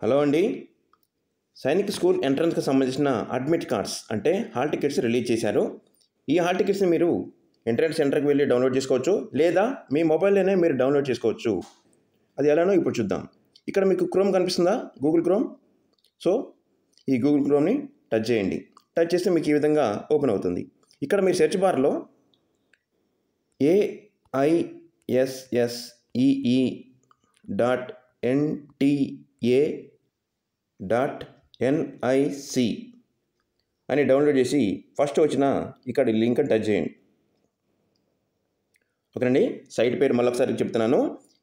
hello అండి Sainik school ఎంట్రన్స్కి సంబంధించిన అడ్మిట్ కార్డ్స్ అంటే హాల్ టికెట్స్ రిలీజ్ చేశారు ఈ హాల్ టికెట్స్ని మీరు ఎంట్రన్స్ సెంటర్కి వెళ్ళి డౌన్లోడ్ చేసుకోవచ్చు లేదా మీ మొబైల్లోనే మీరు డౌన్లోడ్ చేసుకోవచ్చు అది ఎలానో ఇప్పుడు చూద్దాం ఇక్కడ మీకు క్రోమ్ కనిపిస్తుందా గూగుల్ క్రోమ్ సో ఈ గూగుల్ క్రోమ్ని టచ్ చేయండి టచ్ చేస్తే మీకు ఈ విధంగా ఓపెన్ అవుతుంది ఇక్కడ మీ సెర్చ్ బార్లో AISSEE dot NTA dot NIC అని డౌన్లోడ్ చేసి ఫస్ట్ వచ్చిన ఇక్కడ లింక్ టచ్ చేయండి ఓకేనండి సైట్ పేరు మళ్ళొకసారి చెప్తున్నాను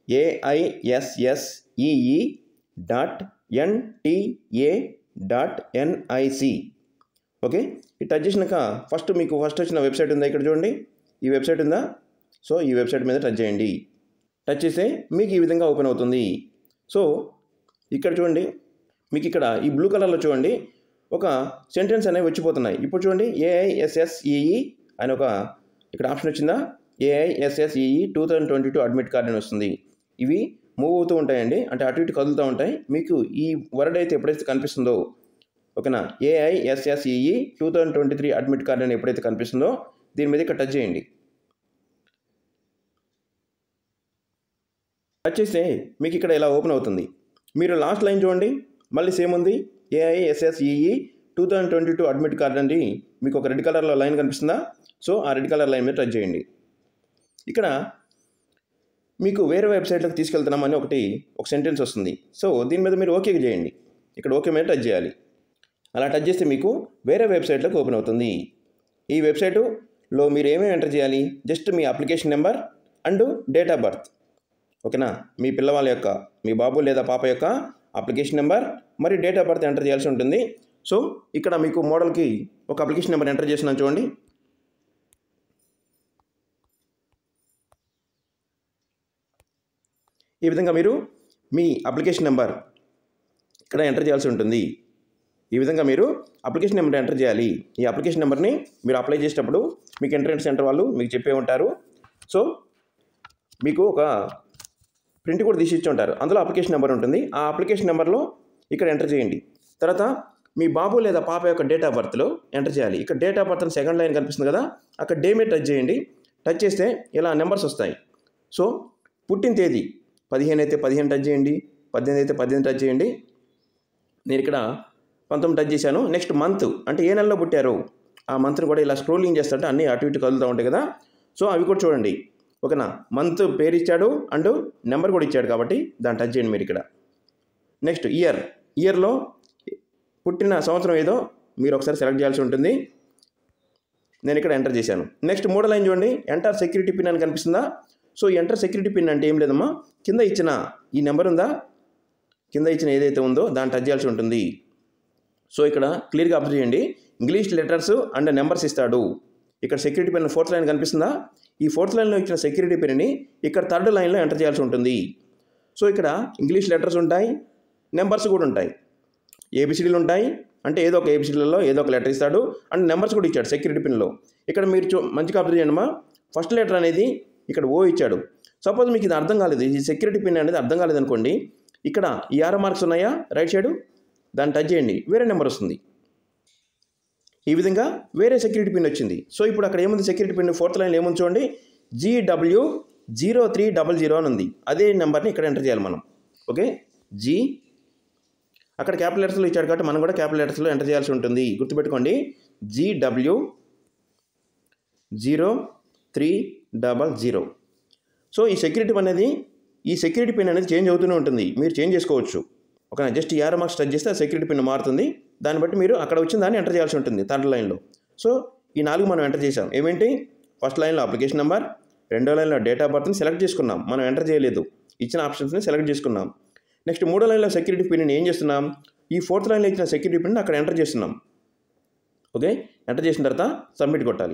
AISSEE dot NTA dot NIC okay ఇది టచ్ చేసినాక ఫస్ట్ మీకు ఫస్ట్ వచ్చిన వెబ్సైట్ ఉందా ఇక్కడ చూడండి ఈ వెబ్సైట్ ఉందా సో ఈ వెబ్సైట్ మీద టచ్ చేయండి టచ్ చేస్తే మీకు ఈ విధంగా ఓపెన్ అవుతుంది సో ఇక్కడ చూడండి మీకు ఇక్కడ ఈ బ్లూ కలర్లో చూడండి ఒక సెంటెన్స్ అనేవి వచ్చిపోతున్నాయి ఇప్పుడు చూడండి ఏఐఎస్ఎస్ఈఈ అని ఒక ఇక్కడ ఆప్షన్ వచ్చిందా AISSEE two thousand twenty two admit card అని వస్తుంది ఇవి మూవ్ అవుతూ ఉంటాయండి అంటే అటు ఇటు కదులుతూ ఉంటాయి మీకు ఈ వర్డ్ అయితే ఎప్పుడైతే కనిపిస్తుందో ఓకేనా AISSEE two thousand twenty three admit card అని ఎప్పుడైతే కనిపిస్తుందో దీని మీద ఇక్కడ టచ్ చేయండి టచ్ చేస్తే మీకు ఇక్కడ ఇలా ఓపెన్ అవుతుంది మీరు లాస్ట్ లైన్ చూడండి మళ్ళీ సేమ్ ఉంది AISSEE two thousand twenty two admit card అండి మీకు ఒక రెడ్ కలర్లో లైన్ కనిపిస్తుందా సో ఆ రెడ్ కలర్ లైన్ మీద టచ్ చేయండి ఇక్కడ మీకు వేరే వెబ్సైట్లోకి తీసుకెళ్తున్నామని ఒకటి ఒక సెంటెన్స్ వస్తుంది సో దీని మీద మీరు ఓకే చేయండి ఇక్కడ ఓకే మీద టచ్ చేయాలి అలా టచ్ చేస్తే మీకు వేరే వెబ్సైట్లోకి ఓపెన్ అవుతుంది ఈ వెబ్సైటులో మీరు ఏమేమి ఎంటర్ చేయాలి జస్ట్ మీ application number and date of birth ఓకేనా మీ పిల్లవాళ్ళ యొక్క మీ బాబు లేదా పాప యొక్క అప్లికేషన్ నెంబర్ మరి డేట్ ఆఫ్ బర్త్ ఎంటర్ చేయాల్సి ఉంటుంది సో ఇక్కడ మీకు మోడల్కి ఒక అప్లికేషన్ నెంబర్ ఎంటర్ చేసినా చూడండి ఈ విధంగా మీరు మీ అప్లికేషన్ నెంబర్ ఇక్కడ ఎంటర్ చేయాల్సి ఉంటుంది ఈ విధంగా మీరు అప్లికేషన్ నెంబర్ ఎంటర్ చేయాలి ఈ అప్లికేషన్ నెంబర్ని మీరు అప్లై చేసేటప్పుడు మీకు ఎంట్రన్స్ సెంటర్ వాళ్ళు మీకు చెప్పే ఉంటారు సో మీకు ఒక ప్రింట్ కూడా తీసి ఇచ్చి ఉంటారు అందులో అప్లికేషన్ నెంబర్ ఉంటుంది ఆ అప్లికేషన్ నెంబర్లో ఇక్కడ ఎంటర్ చేయండి తర్వాత మీ బాబు లేదా పాప యొక్క డేట్ ఆఫ్ బర్త్లో ఎంటర్ చేయాలి ఇక్కడ date of birth second line కనిపిస్తుంది కదా అక్కడ డే మీద టచ్ చేయండి టచ్ చేస్తే ఇలా నెంబర్స్ వస్తాయి సో పుట్టిన తేదీ పదిహేను అయితే పదిహేను టచ్ చేయండి పద్దెనిమిది అయితే పద్దెనిమిది టచ్ చేయండి నేను ఇక్కడ పంతొమ్మిది టచ్ చేశాను నెక్స్ట్ మంత్ అంటే ఏ నెలలో పుట్టారు ఆ మంత్ని కూడా ఇలా స్క్రోలింగ్ చేస్తుంటే అన్నీ అటు ఇటు కదులుతూ ఉంటాయి కదా సో అవి కూడా చూడండి ఓకేనా మంత్ పేరు ఇచ్చాడు అండ్ నెంబర్ కూడా ఇచ్చాడు కాబట్టి దాన్ని టచ్ చేయండి మీరు ఇక్కడ నెక్స్ట్ ఇయర్ ఇయర్లో పుట్టిన సంవత్సరం ఏదో మీరు ఒకసారి సెలెక్ట్ చేయాల్సి ఉంటుంది నేను ఇక్కడ ఎంటర్ చేశాను నెక్స్ట్ మూడో లైన్ చూడండి ఎంటర్ సెక్యూరిటీ పిన్ అని కనిపిస్తుందా సో ఎంటర్ సెక్యూరిటీ పిన్ అంటే ఏం లేదమ్మా కింద ఇచ్చిన ఈ నెంబర్ ఉందా కింద ఇచ్చిన ఏదైతే ఉందో దాన్ని టచ్ చేయాల్సి ఉంటుంది సో ఇక్కడ క్లియర్గా అబ్జర్వ్ చేయండి ఇంగ్లీష్ లెటర్స్ అండ్ నెంబర్స్ ఇస్తాడు ఇక్కడ సెక్యూరిటీ పిన్ ఫోర్త్ లైన్ కనిపిస్తుందా ఈ ఫోర్త్ లైన్లో ఇచ్చిన సెక్యూరిటీ పిన్ని ఇక్కడ థర్డ్ లైన్లో ఎంటర్ చేయాల్సి ఉంటుంది సో ఇక్కడ ఇంగ్లీష్ లెటర్స్ ఉంటాయి నెంబర్స్ కూడా ఉంటాయి ఏబిసిడీలు ఉంటాయి అంటే ఏదో ఒక ఏబిసిడీలలో ఏదో ఒక లెటర్ ఇస్తాడు అండ్ నెంబర్స్ కూడా ఇచ్చాడు సెక్యూరిటీ పిన్లో ఇక్కడ మీరు చూ మంచిగా అబ్జర్వ్ చేయండి అమ్మా ఫస్ట్ లెటర్ అనేది ఇక్కడ ఓ ఇచ్చాడు సపోజ్ మీకు ఇది అర్థం కాలేదు ఈ సెక్యూరిటీ పిన్ అనేది అర్థం కాలేదు అనుకోండి ఇక్కడ ఈ ఆరో మార్క్స్ ఉన్నాయా రైట్ సైడ్ దాన్ని టచ్ చేయండి వేరే నెంబర్ వస్తుంది ఈ విధంగా వేరే సెక్యూరిటీ పిన్ వచ్చింది సో ఇప్పుడు అక్కడ ఏముంది సెక్యూరిటీ పిన్ ఫోర్త్ లైన్ ఏముంది చూడండి GW zero three double zero అని ఉంది అదే నెంబర్ని ఇక్కడ ఎంటర్ చేయాలి మనం ఓకే జీ అక్కడ క్యాపిటల్ లెటర్స్లో ఇచ్చాడు కాబట్టి మనం కూడా క్యాపిటల్ లెటర్స్లో ఎంటర్ చేయాల్సి ఉంటుంది గుర్తుపెట్టుకోండి GW zero three double zero so ఈ సెక్యూరిటీ అనేది ఈ సెక్యూరిటీ పిన్ అనేది చేంజ్ అవుతూనే ఉంటుంది మీరు చేంజ్ చేసుకోవచ్చు ఒక జస్ట్ యారో మార్క్స్ టచ్ చేస్తే ఆ సెక్యూరిటీ పిన్ మారుతుంది దాన్ని బట్టి మీరు అక్కడ వచ్చిన దాన్ని ఎంటర్ చేయాల్సి ఉంటుంది థర్డ్ లైన్లో సో ఈ నాలుగు మనం ఎంటర్ చేసాం ఏమేంటి ఫస్ట్ లైన్లో అప్లికేషన్ నెంబర్ రెండో లైన్లో డేట్ ఆఫ్ బర్త్ని సెలెక్ట్ చేసుకున్నాం మనం ఎంటర్ చేయలేదు ఇచ్చిన ఆప్షన్స్ని సెలెక్ట్ చేసుకున్నాం నెక్స్ట్ మూడో లైన్లో సెక్యూరిటీ పిన్ని ఏం చేస్తున్నాం ఈ ఫోర్త్ లైన్లో ఇచ్చిన సెక్యూరిటీ పిన్ అక్కడ ఎంటర్ చేస్తున్నాం ఓకే ఎంటర్ చేసిన తర్వాత సబ్మిట్ కొట్టాలి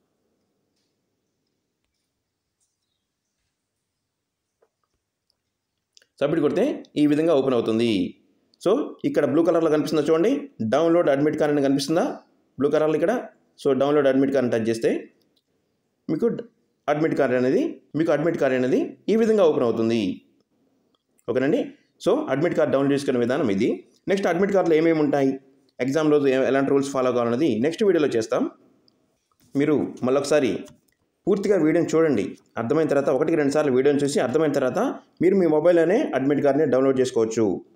సబ్మిట్ కొడితే ఈ విధంగా ఓపెన్ అవుతుంది సో ఇక్కడ బ్లూ కలర్లో కనిపిస్తుందా చూడండి డౌన్లోడ్ అడ్మిట్ కార్డ్ అని కనిపిస్తుందా బ్లూ కలర్లో ఇక్కడ so download admit card touch చేస్తే మీకు అడ్మిట్ కార్డ్ అనేది మీకు అడ్మిట్ కార్డ్ అనేది ఈ విధంగా ఓపెన్ అవుతుంది ఓకేనండి సో అడ్మిట్ కార్డ్ డౌన్లోడ్ చేసుకునే విధానం ఇది నెక్స్ట్ అడ్మిట్ కార్డులో ఏమేమి ఉంటాయి ఎగ్జామ్ రోజు ఏ- ఎలాంటి రూల్స్ ఫాలో కావాలన్నది నెక్స్ట్ వీడియోలో చేస్తాం మీరు మళ్ళొకసారి పూర్తిగా వీడియోని చూడండి అర్థమైన తర్వాత ఒకటికి రెండు సార్లు వీడియోని చూసి అర్థమైన తర్వాత మీరు మీ మొబైల్లోనే అడ్మిట్ కార్డ్ని డౌన్లోడ్ చేసుకోవచ్చు